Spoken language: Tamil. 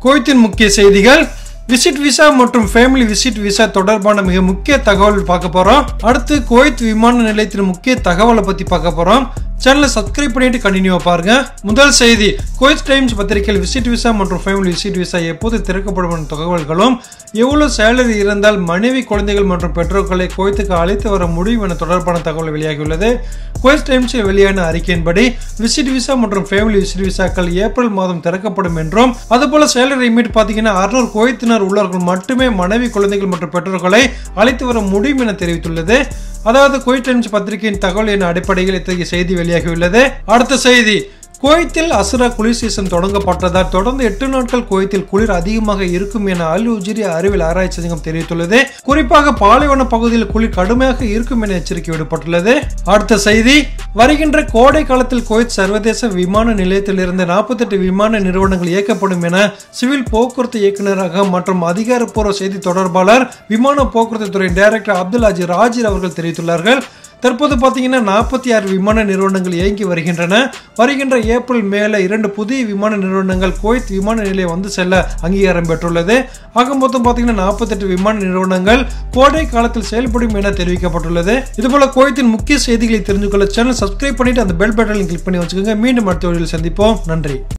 குவைத்தின் முக்கிய செய்திகள் விசிட் விசா மற்றும் ஃபேமிலி விசிட் விசா தொடர்பான மிக முக்கிய தகவல் பார்க்க போறோம் அடுத்து குவைத் விமான நிலையத்தின் முக்கிய தகவலை பத்தி பார்க்க போறோம் சேனலை சப்ஸ்கிரைப் பண்ணிட்டு கண்டினியூவா பாருங்க முதல் செய்தி குவைத் டைம்ஸ் பத்திரிகையில் விசிட் விசா மற்றும் ஃபேமிலி விசிட் விசா எப்போது திறக்கப்படும் என்ற தகவல்களும் எவ்வளவு சேலரி இருந்தால் மனைவி குழந்தைகள் மற்றும் பெற்றோர்களை குவைத்துக்கு அழைத்து வர முடியும் என தொடர்பான தகவல் வெளியாகியுள்ளது குவைத் டைம்ஸில் வெளியான அறிக்கையின்படி விசிட் விசா மற்றும் ஃபேமிலி விசிட் விசாக்கள் ஏப்ரல் மாதம் திறக்கப்படும் என்றும் அதுபோல சேலரி லிமிட் பார்த்தீங்கன்னா அறுநூறு குவைத்தினர் உள்ளவர்கள் மட்டுமே மனைவி குழந்தைகள் மற்றும் பெற்றோர்களை அழைத்து வர முடியும் என தெரிவித்துள்ளது அதாவது குவைத் டைம்ஸ் பத்திரிகையின் தகவல் என அடிப்படையில் இத்தகைய செய்தி வெளியாகியுள்ளது அடுத்த செய்தி குவைத்தில் அசுரா குளிர் சீசன் தொடங்கப்பட்டதால் தொடர்ந்து எட்டு நாட்கள் குவைத்தில் குளிர் அதிகமாக இருக்கும் என அல் உஜிரி அறிவியல் ஆராய்ச்சி சங்கம் தெரிவித்துள்ளது குறிப்பாக பாலைவன பகுதியில் குளிர் கடுமையாக இருக்கும் என எச்சரிக்கை விடப்பட்டுள்ளது அடுத்த செய்தி வருகின்ற கோடை காலத்தில் குவைத் சர்வதேச விமான நிலையத்திலிருந்து நாற்பத்தெட்டு விமான நிறுவனங்கள் இயக்கப்படும் என சிவில் போக்குவரத்து இயக்குநரக மற்றும் அதிகாரப்பூர்வ செய்தி தொடர்பாளர் விமான போக்குவரத்து துறை டைரக்டர் அப்துல் அஜி ராஜிர் அவர்கள் தெரிவித்துள்ளார்கள் தற்போது பார்த்தீங்கன்னா நாற்பத்தி ஆறு விமான நிறுவனங்கள் இயங்கி வருகின்றன வருகின்ற ஏப்ரல் மேல இரண்டு புதிய விமான நிறுவனங்கள் குவைத் விமான நிலையம் வந்து செல்ல அங்கீகாரம் பெற்றுள்ளது ஆக மொத்தம் பார்த்தீங்கன்னா நாற்பத்தெட்டு விமான நிறுவனங்கள் கோடை காலத்தில் செயல்படும் என தெரிவிக்கப்பட்டுள்ளது இதுபோல குவைத்தின் முக்கிய செய்திகளை தெரிஞ்சு கொள்ள சேனல் சப்ஸ்கிரைப் பண்ணிட்டு அந்த பெல் பட்டனை கிளிக் பண்ணி வச்சுக்கோங்க மீண்டும் அடுத்த வீடியோவில் சந்திப்போம் நன்றி